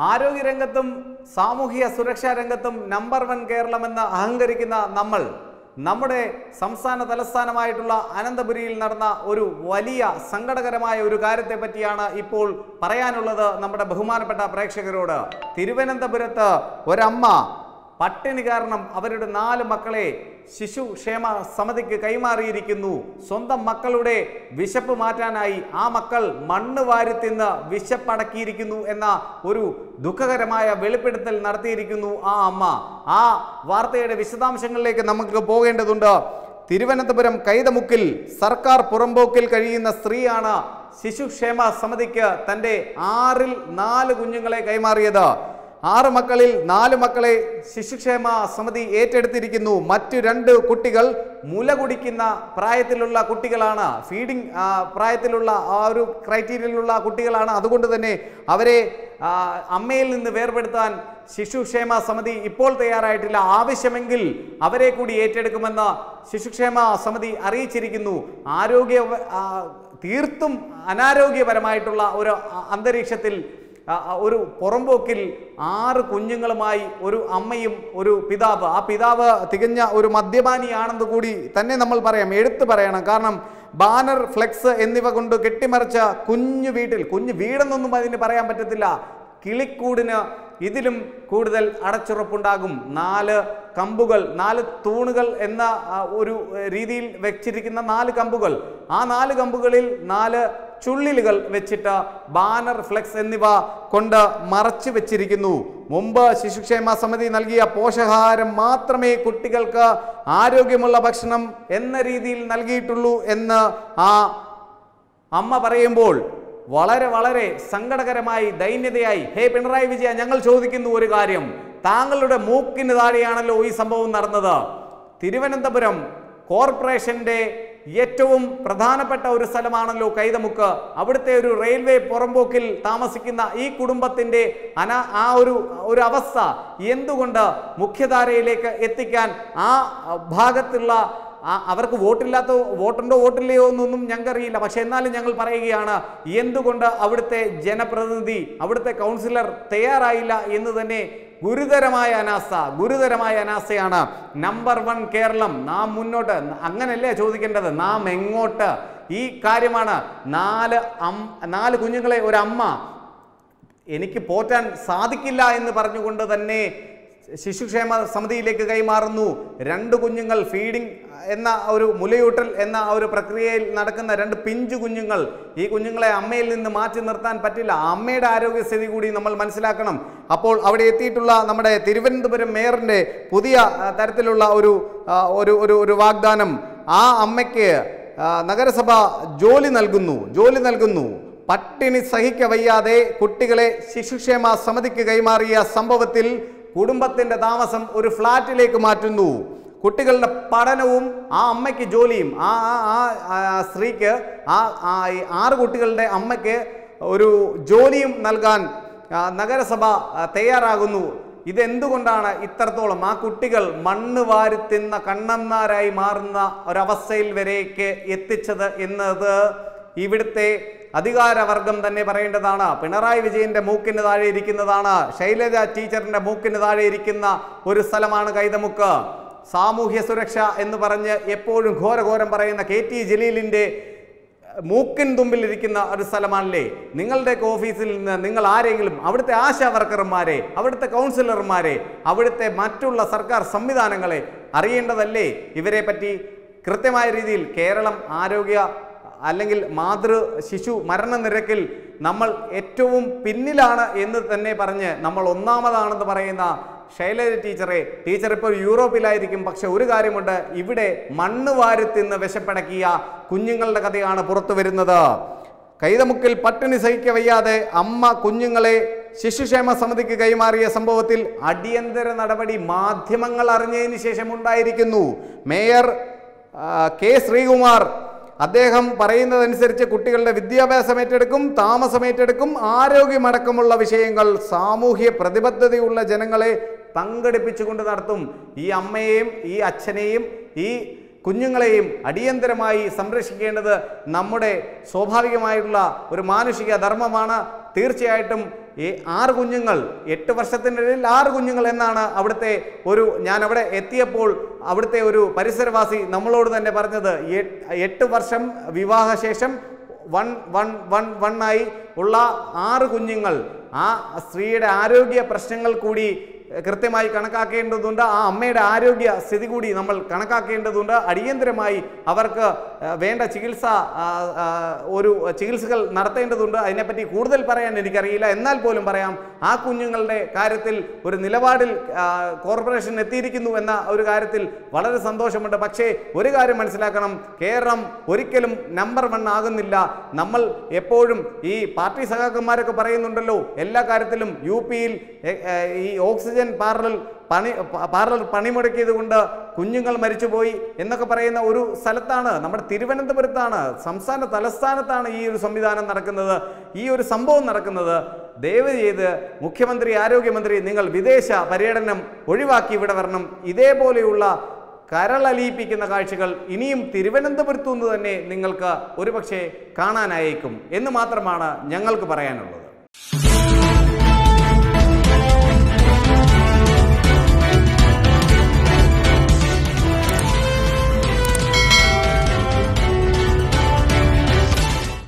ആരോഗ്യരംഗത്തും സാമൂഹിക സുരക്ഷാ രംഗത്തും നമ്പർ വൺ കേരളമെന്ന് അഹങ്കരിക്കുന്ന നമ്മൾ നമ്മുടെ സംസ്ഥാന തലസ്ഥാനമായിട്ടുള്ള അനന്തപുരിയിൽ നടന്ന ഒരു വലിയ സങ്കടകരമായ ഒരു കാര്യത്തെ പറ്റിയാണ് ഇപ്പോൾ പറയാനുള്ളത് നമ്മുടെ ബഹുമാനപ്പെട്ട പ്രേക്ഷകരോട് തിരുവനന്തപുരത്ത് ഒരമ്മ പട്ടിണി കാരണം അവരുടെ നാല് മക്കളെ ശിശു ക്ഷേമ സമിതിക്ക് കൈമാറിയിരിക്കുന്നു സ്വന്തം മക്കളുടെ വിശപ്പ് മാറ്റാനായി ആ മക്കൾ മണ്ണ് വാരി തിന്ന് വിശപ്പടക്കിയിരിക്കുന്നു എന്ന ഒരു ദുഃഖകരമായ വെളിപ്പെടുത്തൽ നടത്തിയിരിക്കുന്നു ആ അമ്മ ആ വാർത്തയുടെ വിശദാംശങ്ങളിലേക്ക് നമുക്ക് പോകേണ്ടതുണ്ട് തിരുവനന്തപുരം കൈതമുക്കിൽ സർക്കാർ പുറമ്പോക്കിൽ കഴിയുന്ന സ്ത്രീയാണ് ശിശുക്ഷേമ സമിതിക്ക് തൻ്റെ ആറിൽ നാല് കുഞ്ഞുങ്ങളെ കൈമാറിയത് ആറ് മക്കളിൽ നാല് മക്കളെ ശിശുക്ഷേമ സമിതി ഏറ്റെടുത്തിരിക്കുന്നു മറ്റു രണ്ട് കുട്ടികൾ മുല കുടിക്കുന്ന പ്രായത്തിലുള്ള കുട്ടികളാണ് ഫീഡിംഗ് ആ, പ്രായത്തിലുള്ള ആ ഒരു ക്രൈറ്റീരിയയിലുള്ള കുട്ടികളാണ് അതുകൊണ്ട് തന്നെ അവരെ ആ, അമ്മയിൽ നിന്ന് വേർപെടുത്താൻ ശിശുക്ഷേമ സമിതി ഇപ്പോൾ തയ്യാറായിട്ടില്ല ആവശ്യമെങ്കിൽ അവരെ കൂടി ഏറ്റെടുക്കുമെന്ന് ശിശുക്ഷേമ സമിതി അറിയിച്ചിരിക്കുന്നു ആരോഗ്യ ആ, തീർത്തും അനാരോഗ്യപരമായിട്ടുള്ള ഒരു അ- അന്തരീക്ഷത്തിൽ ആ, ആ, ഒരു പുറമ്പോക്കിൽ ആറ് കുഞ്ഞുങ്ങളുമായി ഒരു അമ്മയും ഒരു പിതാവ് ആ പിതാവ് തികഞ്ഞ ഒരു മദ്യപാനിയാണെന്ന് കൂടി തന്നെ നമ്മൾ പറയാം എടുത്തു പറയണം കാരണം ബാനർ ഫ്ലെക്സ് എന്നിവ കൊണ്ട് കെട്ടിമറിച്ച കുഞ്ഞു വീട്ടിൽ കുഞ്ഞു വീടെന്നൊന്നും അതിന് പറയാൻ പറ്റത്തില്ല കിളിക്കൂടിന് ഇതിലും കൂടുതൽ അടച്ചുറപ്പുണ്ടാകും നാല് കമ്പുകൾ നാല് തൂണുകൾ എന്ന ആ, ഒരു ഏർ, രീതിയിൽ വെച്ചിരിക്കുന്ന നാല് കമ്പുകൾ ആ നാല് കമ്പുകളിൽ നാല് ചുള്ളിലുകൾ വെച്ചിട്ട് ബാനർ ഫ്ലെക്സ് എന്നിവ കൊണ്ട് മറച്ചു വെച്ചിരിക്കുന്നു മുമ്പ് ശിശുക്ഷേമ സമിതി നൽകിയ പോഷകാഹാരം മാത്രമേ കുട്ടികൾക്ക് ആരോഗ്യമുള്ള ഭക്ഷണം എന്ന രീതിയിൽ നൽകിയിട്ടുള്ളൂ എന്ന് ആ അമ്മ പറയുമ്പോൾ വളരെ വളരെ സങ്കടകരമായി ദൈന്യതയായി ഹേ പിണറായി വിജയ ഞങ്ങൾ ചോദിക്കുന്നു ഒരു കാര്യം താങ്കളുടെ മൂക്കിന് താഴെയാണല്ലോ ഈ സംഭവം നടന്നത് തിരുവനന്തപുരം കോർപ്പറേഷന്റെ ഏറ്റവും പ്രധാനപ്പെട്ട ഒരു സ്ഥലമാണല്ലോ കൈതമുക്ക് അവിടുത്തെ ഒരു റെയിൽവേ പുറമ്പോക്കിൽ താമസിക്കുന്ന ഈ കുടുംബത്തിന്റെ അന ആ ഒരു ഒരു അവസ്ഥ എന്തുകൊണ്ട് മുഖ്യധാരയിലേക്ക് എത്തിക്കാൻ ആ ഭാഗത്തുള്ള ആ അവർക്ക് വോട്ടില്ലാത്ത വോട്ടുണ്ടോ വോട്ടില്ലയോ എന്നൊന്നും ഞങ്ങൾക്കറിയില്ല പക്ഷെ എന്നാലും ഞങ്ങൾ പറയുകയാണ് എന്തുകൊണ്ട് അവിടുത്തെ ജനപ്രതിനിധി അവിടുത്തെ കൗൺസിലർ തയ്യാറായില്ല എന്ന് തന്നെ ഗുരുതരമായ അനാസ്ഥ ഗുരുതരമായ അനാസ്ഥയാണ് നമ്പർ വൺ കേരളം നാം മുന്നോട്ട് അങ്ങനല്ലേ ചോദിക്കേണ്ടത് നാം എങ്ങോട്ട് ഈ കാര്യമാണ് നാല് അം നാല് കുഞ്ഞുങ്ങളെ ഒരു അമ്മ എനിക്ക് പോറ്റാൻ സാധിക്കില്ല എന്ന് പറഞ്ഞുകൊണ്ട് തന്നെ ശിശുക്ഷേമ സമിതിയിലേക്ക് കൈമാറുന്നു രണ്ട് കുഞ്ഞുങ്ങൾ ഫീഡിംഗ് എന്ന ഒരു മുലയൂട്ടൽ എന്ന ആ ഒരു പ്രക്രിയയിൽ നടക്കുന്ന രണ്ട് പിഞ്ചു കുഞ്ഞുങ്ങൾ ഈ കുഞ്ഞുങ്ങളെ അമ്മയിൽ നിന്ന് മാറ്റി നിർത്താൻ പറ്റില്ല അമ്മയുടെ ആരോഗ്യസ്ഥിതി കൂടി നമ്മൾ മനസ്സിലാക്കണം അപ്പോൾ അവിടെ എത്തിയിട്ടുള്ള നമ്മുടെ തിരുവനന്തപുരം മേയറിൻ്റെ പുതിയ ആ, തരത്തിലുള്ള ഒരു ആ, ഒരു ഒരു ഒരു വാഗ്ദാനം ആ അമ്മയ്ക്ക് ആ, നഗരസഭ ജോലി നൽകുന്നു ജോലി നൽകുന്നു പട്ടിണി സഹിക്ക വയ്യാതെ കുട്ടികളെ ശിശുക്ഷേമ സമിതിക്ക് കൈമാറിയ സംഭവത്തിൽ കുടുംബത്തിന്റെ താമസം ഒരു ഫ്ലാറ്റിലേക്ക് മാറ്റുന്നു കുട്ടികളുടെ പഠനവും ആ അമ്മയ്ക്ക് ജോലിയും ആ ആ ആ ആ സ്ത്രീക്ക് ആ ആ ഈ ആറ് കുട്ടികളുടെ അമ്മയ്ക്ക് ഒരു ജോലിയും നൽകാൻ ആ, നഗരസഭ ആ, തയ്യാറാകുന്നു ഇതെന്തുകൊണ്ടാണ് ഇത്രത്തോളം ആ കുട്ടികൾ മണ്ണ് വാരി തിന്ന കണ്ണന്മാരായി മാറുന്ന ഒരവസ്ഥയിൽ വരേക്ക് എത്തിച്ചത് എന്നത് ഇവിടുത്തെ അധികാരവർഗം തന്നെ പറയേണ്ടതാണ് പിണറായി വിജയന്റെ മൂക്കിന് താഴെ ഇരിക്കുന്നതാണ് ശൈലജ ടീച്ചറിന്റെ മൂക്കിന് താഴെ ഇരിക്കുന്ന ഒരു സ്ഥലമാണ് കൈതമുക്ക് സാമൂഹ്യ സുരക്ഷ എന്ന് പറഞ്ഞ് എപ്പോഴും ഘോരഘോരം പറയുന്ന കെ ടി ജലീലിന്റെ മൂക്കിൻ തുമ്പിൽ ഇരിക്കുന്ന ഒരു സ്ഥലമാണല്ലേ നിങ്ങളുടെയൊക്കെ ഓഫീസിൽ നിന്ന് നിങ്ങൾ ആരെങ്കിലും അവിടുത്തെ ആശാ വർക്കർമാരെ അവിടുത്തെ കൗൺസിലർമാരെ അവിടുത്തെ മറ്റുള്ള സർക്കാർ സംവിധാനങ്ങളെ അറിയേണ്ടതല്ലേ ഇവരെ പറ്റി കൃത്യമായ രീതിയിൽ കേരളം ആരോഗ്യ അല്ലെങ്കിൽ മാതൃ ശിശു മരണനിരക്കിൽ നമ്മൾ ഏറ്റവും പിന്നിലാണ് എന്ന് തന്നെ പറഞ്ഞ് നമ്മൾ ഒന്നാമതാണെന്ന് പറയുന്ന ശൈലജ ടീച്ചറെ ടീച്ചർ ഇപ്പോൾ യൂറോപ്പിലായിരിക്കും പക്ഷെ ഒരു കാര്യമുണ്ട് ഇവിടെ മണ്ണ് വാരി തിന്ന് വിശപ്പടക്കിയ കുഞ്ഞുങ്ങളുടെ കഥയാണ് പുറത്തു വരുന്നത് കൈതമുക്കിൽ പട്ടിണി സഹിക്ക വയ്യാതെ അമ്മ കുഞ്ഞുങ്ങളെ ശിശുക്ഷേമ സമിതിക്ക് കൈമാറിയ സംഭവത്തിൽ അടിയന്തര നടപടി മാധ്യമങ്ങൾ അറിഞ്ഞതിന് ശേഷം ഉണ്ടായിരിക്കുന്നു മേയർ ആ, കെ ശ്രീകുമാർ അദ്ദേഹം പറയുന്നതനുസരിച്ച് കുട്ടികളുടെ വിദ്യാഭ്യാസം ഏറ്റെടുക്കും താമസം ഏറ്റെടുക്കും ആരോഗ്യമടക്കമുള്ള വിഷയങ്ങൾ സാമൂഹ്യ പ്രതിബദ്ധതയുള്ള ജനങ്ങളെ പങ്കെടുപ്പിച്ചുകൊണ്ട് നടത്തും ഈ അമ്മയെയും ഈ അച്ഛനെയും ഈ കുഞ്ഞുങ്ങളെയും അടിയന്തരമായി സംരക്ഷിക്കേണ്ടത് നമ്മുടെ സ്വാഭാവികമായിട്ടുള്ള ഒരു മാനുഷിക ധർമ്മമാണ് തീർച്ചയായിട്ടും ഈ ആറ് കുഞ്ഞുങ്ങൾ എട്ട് വർഷത്തിനിടയിൽ ആറ് കുഞ്ഞുങ്ങൾ എന്നാണ് അവിടുത്തെ ഒരു ഞാൻ അവിടെ എത്തിയപ്പോൾ അവിടുത്തെ ഒരു പരിസരവാസി നമ്മളോട് തന്നെ പറഞ്ഞത് എ- എട്ട് വർഷം വിവാഹശേഷം വൺ വൺ വൺ വൺ ആയി ഉള്ള ആറ് കുഞ്ഞുങ്ങൾ ആ സ്ത്രീയുടെ ആരോഗ്യ പ്രശ്നങ്ങൾ കൂടി കൃത്യമായി കണക്കാക്കേണ്ടതുണ്ട് ആ അമ്മയുടെ ആരോഗ്യ സ്ഥിതി കൂടി നമ്മൾ കണക്കാക്കേണ്ടതുണ്ട് അടിയന്തരമായി അവർക്ക് ആ, വേണ്ട ചികിത്സ ആ, ആ, ഒരു ചികിത്സകൾ നടത്തേണ്ടതുണ്ട് അതിനെപ്പറ്റി കൂടുതൽ പറയാൻ എനിക്കറിയില്ല എന്നാൽ പോലും പറയാം ആ കുഞ്ഞുങ്ങളുടെ കാര്യത്തിൽ ഒരു നിലപാടിൽ ആ, കോർപ്പറേഷൻ എത്തിയിരിക്കുന്നു എന്ന ഒരു കാര്യത്തിൽ വളരെ സന്തോഷമുണ്ട് പക്ഷേ ഒരു കാര്യം മനസ്സിലാക്കണം കേരളം ഒരിക്കലും നമ്പർ വൺ ആകുന്നില്ല നമ്മൾ എപ്പോഴും ഈ പാർട്ടി സഖാക്കന്മാരൊക്കെ പറയുന്നുണ്ടല്ലോ എല്ലാ കാര്യത്തിലും യു പിയിൽ ഈ ഓക്സിജൻ പാർലർ പണി പ- പാർലർ പണിമുടക്കിയത് കൊണ്ട് കുഞ്ഞുങ്ങൾ മരിച്ചുപോയി എന്നൊക്കെ പറയുന്ന ഒരു സ്ഥലത്താണ് നമ്മുടെ തിരുവനന്തപുരത്താണ് സംസ്ഥാന തലസ്ഥാനത്താണ് ഈ ഒരു സംവിധാനം നടക്കുന്നത് ഈ ഒരു സംഭവം നടക്കുന്നത് ദയവ് ചെയ്ത് മുഖ്യമന്ത്രി ആരോഗ്യമന്ത്രി നിങ്ങൾ വിദേശ പര്യടനം ഒഴിവാക്കി ഇവിടെ വരണം ഇതേപോലെയുള്ള കരളലിയിപ്പിക്കുന്ന കാഴ്ചകൾ ഇനിയും തിരുവനന്തപുരത്തു നിന്ന് തന്നെ നിങ്ങൾക്ക് ഒരുപക്ഷെ കാണാനായേക്കും എന്ന് മാത്രമാണ് ഞങ്ങൾക്ക് പറയാനുള്ളത്